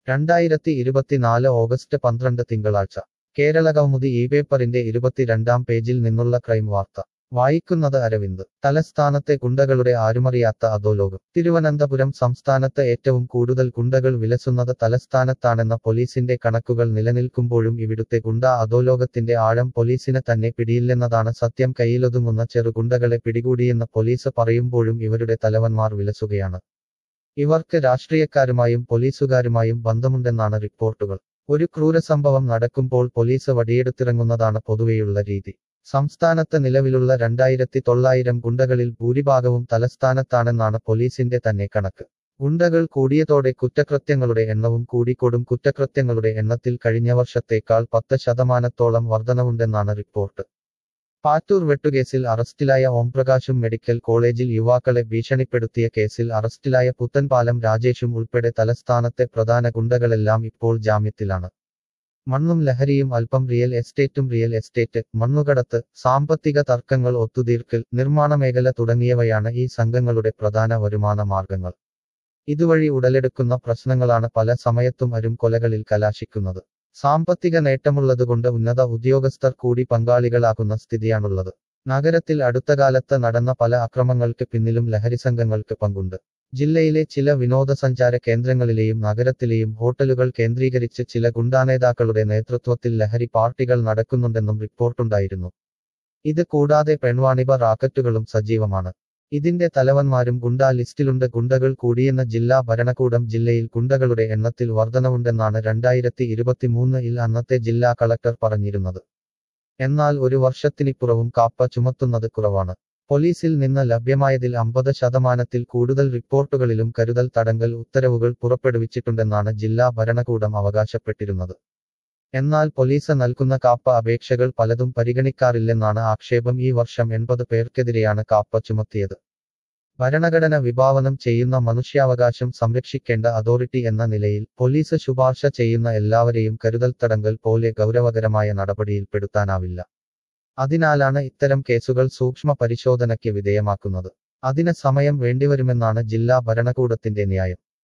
രണ്ടായിരത്തി ഇരുപത്തിനാല് ഓഗസ്റ്റ് പന്ത്രണ്ട് തിങ്കളാഴ്ച കേരള കൗമുദി ഈ പേപ്പറിന്റെ ഇരുപത്തിരണ്ടാം പേജിൽ നിന്നുള്ള ക്രൈം വാർത്ത വായിക്കുന്നത് അരവിന്ദ് തലസ്ഥാനത്തെ ഗുണ്ടകളുടെ ആരുമറിയാത്ത അധോലോകം തിരുവനന്തപുരം സംസ്ഥാനത്ത് ഏറ്റവും കൂടുതൽ ഗുണ്ടകൾ വിലസുന്നത് തലസ്ഥാനത്താണെന്ന പോലീസിന്റെ കണക്കുകൾ നിലനിൽക്കുമ്പോഴും ഇവിടുത്തെ ഗുണ്ട അധോലോകത്തിന്റെ ആഴം പോലീസിന് തന്നെ പിടിയില്ലെന്നതാണ് സത്യം കയ്യിലൊതുങ്ങുന്ന ചെറുഗുണ്ടകളെ പിടികൂടിയെന്ന് പോലീസ് പറയുമ്പോഴും ഇവരുടെ തലവന്മാർ വിലസുകയാണ് ഇവർക്ക് രാഷ്ട്രീയക്കാരുമായും പോലീസുകാരുമായും ബന്ധമുണ്ടെന്നാണ് റിപ്പോർട്ടുകൾ ഒരു ക്രൂരസംഭവം നടക്കുമ്പോൾ പോലീസ് വടിയെടുത്തിറങ്ങുന്നതാണ് പൊതുവെയുള്ള രീതി സംസ്ഥാനത്ത് നിലവിലുള്ള രണ്ടായിരത്തി തൊള്ളായിരം ഗുണ്ടകളിൽ ഭൂരിഭാഗവും തലസ്ഥാനത്താണെന്നാണ് പോലീസിന്റെ തന്നെ കണക്ക് ഗുണ്ടകൾ കൂടിയതോടെ കുറ്റകൃത്യങ്ങളുടെ എണ്ണവും കൂടിക്കൊടും കുറ്റകൃത്യങ്ങളുടെ എണ്ണത്തിൽ കഴിഞ്ഞ വർഷത്തേക്കാൾ പത്ത് ശതമാനത്തോളം വർധനവുണ്ടെന്നാണ് റിപ്പോർട്ട് പാറ്റൂർ വെട്ടുകേസിൽ അറസ്റ്റിലായ ഓംപ്രകാശും മെഡിക്കൽ കോളേജിൽ യുവാക്കളെ ഭീഷണിപ്പെടുത്തിയ കേസിൽ അറസ്റ്റിലായ പുത്തൻപാലം രാജേഷും ഉൾപ്പെടെ തലസ്ഥാനത്തെ പ്രധാന ഗുണ്ടകളെല്ലാം ഇപ്പോൾ ജാമ്യത്തിലാണ് മണ്ണും ലഹരിയും അല്പം റിയൽ എസ്റ്റേറ്റും റിയൽ എസ്റ്റേറ്റ് മണ്ണുകടത്ത് സാമ്പത്തിക തർക്കങ്ങൾ ഒത്തുതീർക്കൽ നിർമ്മാണ മേഖല തുടങ്ങിയവയാണ് ഈ സംഘങ്ങളുടെ പ്രധാന വരുമാന മാർഗങ്ങൾ ഇതുവഴി ഉടലെടുക്കുന്ന പ്രശ്നങ്ങളാണ് പല സമയത്തും അരും കൊലകളിൽ കലാശിക്കുന്നത് സാമ്പത്തിക നേട്ടമുള്ളതുകൊണ്ട് ഉന്നത ഉദ്യോഗസ്ഥർ കൂടി പങ്കാളികളാകുന്ന സ്ഥിതിയാണുള്ളത് നഗരത്തിൽ അടുത്തകാലത്ത് നടന്ന പല അക്രമങ്ങൾക്ക് പിന്നിലും ലഹരി സംഘങ്ങൾക്ക് പങ്കുണ്ട് ജില്ലയിലെ ചില വിനോദസഞ്ചാര കേന്ദ്രങ്ങളിലെയും നഗരത്തിലെയും ഹോട്ടലുകൾ കേന്ദ്രീകരിച്ച് ചില ഗുണ്ടാനേതാക്കളുടെ നേതൃത്വത്തിൽ ലഹരി പാർട്ടികൾ നടക്കുന്നുണ്ടെന്നും റിപ്പോർട്ടുണ്ടായിരുന്നു ഇത് കൂടാതെ പെൺവാണിഭ റാക്കറ്റുകളും സജീവമാണ് ഇതിന്റെ തലവന്മാരും ഗുണ്ടാ ലിസ്റ്റിലുണ്ട് ഗുണ്ടകൾ കൂടിയെന്ന ജില്ലാ ഭരണകൂടം ജില്ലയിൽ ഗുണ്ടകളുടെ എണ്ണത്തിൽ വർധനവുണ്ടെന്നാണ് രണ്ടായിരത്തി ഇരുപത്തിമൂന്നിൽ അന്നത്തെ ജില്ലാ കളക്ടർ പറഞ്ഞിരുന്നത് എന്നാൽ ഒരു വർഷത്തിനിപ്പുറവും കാപ്പ ചുമത്തുന്നത് കുറവാണ് പോലീസിൽ നിന്ന് ലഭ്യമായതിൽ അമ്പത് ശതമാനത്തിൽ കൂടുതൽ റിപ്പോർട്ടുകളിലും കരുതൽ തടങ്കൽ ഉത്തരവുകൾ പുറപ്പെടുവിച്ചിട്ടുണ്ടെന്നാണ് ജില്ലാ ഭരണകൂടം അവകാശപ്പെട്ടിരുന്നത് എന്നാൽ പോലീസ് നൽകുന്ന കാപ്പ അപേക്ഷകൾ പലതും പരിഗണിക്കാറില്ലെന്നാണ് ആക്ഷേപം ഈ വർഷം എൺപത് പേർക്കെതിരെയാണ് കാപ്പ ചുമത്തിയത് ഭരണഘടന വിഭാവനം ചെയ്യുന്ന മനുഷ്യാവകാശം സംരക്ഷിക്കേണ്ട അതോറിറ്റി എന്ന നിലയിൽ പോലീസ് ശുപാർശ ചെയ്യുന്ന എല്ലാവരെയും കരുതൽ തടങ്കൽ പോലെ ഗൗരവകരമായ നടപടിയിൽപ്പെടുത്താനാവില്ല അതിനാലാണ് ഇത്തരം കേസുകൾ സൂക്ഷ്മ പരിശോധനയ്ക്ക് വിധേയമാക്കുന്നത് അതിന് സമയം വേണ്ടിവരുമെന്നാണ് ജില്ലാ ഭരണകൂടത്തിന്റെ ന്യായം